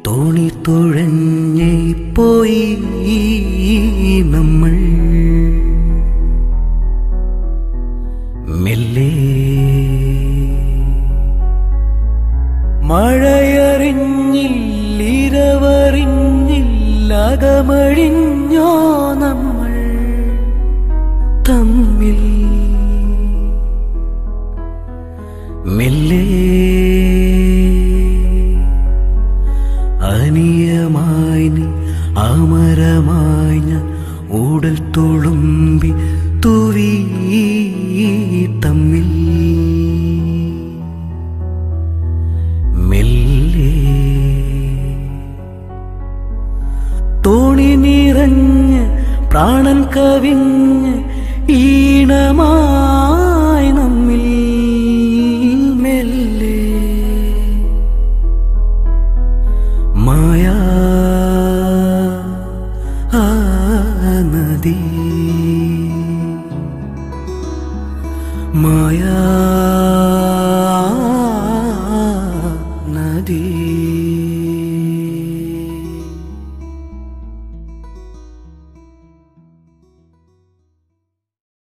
തോണി തുഴഞ്ഞേ പോയി നമ്മൾ മെല്ലെ മഴയറിഞ്ഞില്ലിരവറിഞ്ഞില്ലകമഴിഞ്ഞോ നമ്മൾ തമ്മിൽ മെല്ലെ അനിയമായി നീ അമരമായി ഞാൻ ഊടൽ തുളുമ്പി തുവി തമ്മിൽ മെല്ലെ തോണി നിറഞ്ഞ് പ്രാണൻ കവിഞ്ഞ് ഈണമായി നമ്മിൽ മെല്ലെ മായാ ആ നദി മായാ